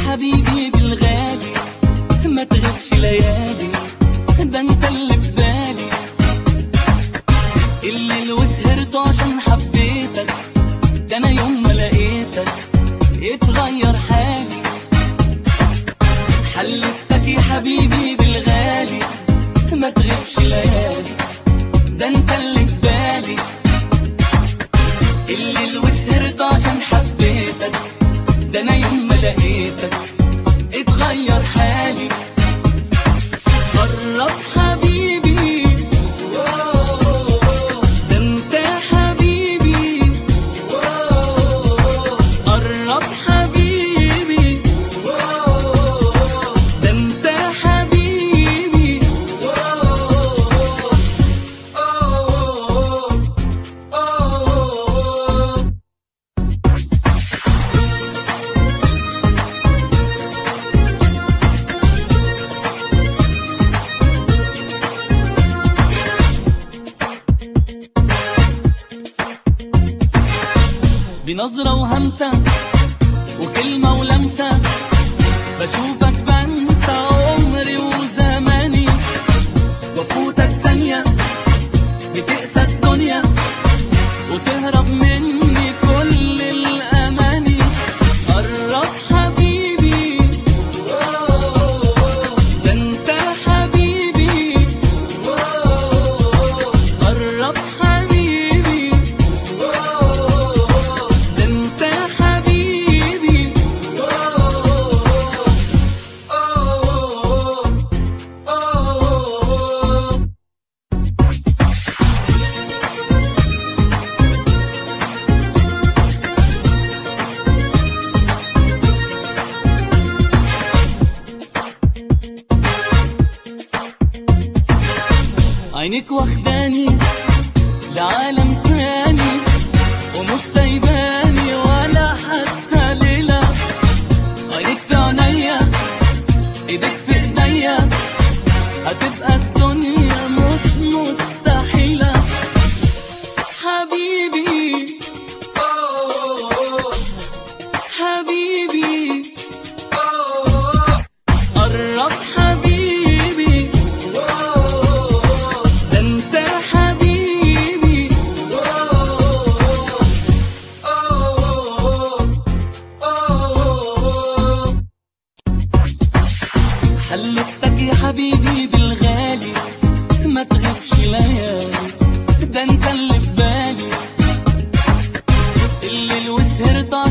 حبيبي بالغالي ما تغيبش ليالي ده انت اللي في بالي الليل وسهرت عشان حبيتك ده انا يوم ما لقيتك اتغير حالي حلفتك يا حبيبي بالغالي ما تغيبش ليالي ده انت اللي في بالي الليل وسهرت عشان حبيتك ده انا يوم ما لقيتك اتغير حالي قرب حبيبي ده انت حبيبي قرب حبيبي ده انت حبيبي بنظرة وهمسة وكلمة ولمسة بشوفك بنسى عمري وزماني وفوتك ثانية بتقسى الدنيا وتهرب مني كل الأماني قرب حبيبي ده انت حبيبي قرب حبيبي ده انت حبيبي عينك واخداني لعالم تاني ومش سايباني ولا حتى ليلة عينك في عينيا ايدك في ايديا هتبقى الدنيا مش مستحيلة حبيبي حبيبي قرب حبيبي ده انت حبيبي حلفتك يا حبيبي بالغالي ما تغيبش ليالي ده انت اللي في بالي الليل وسهرت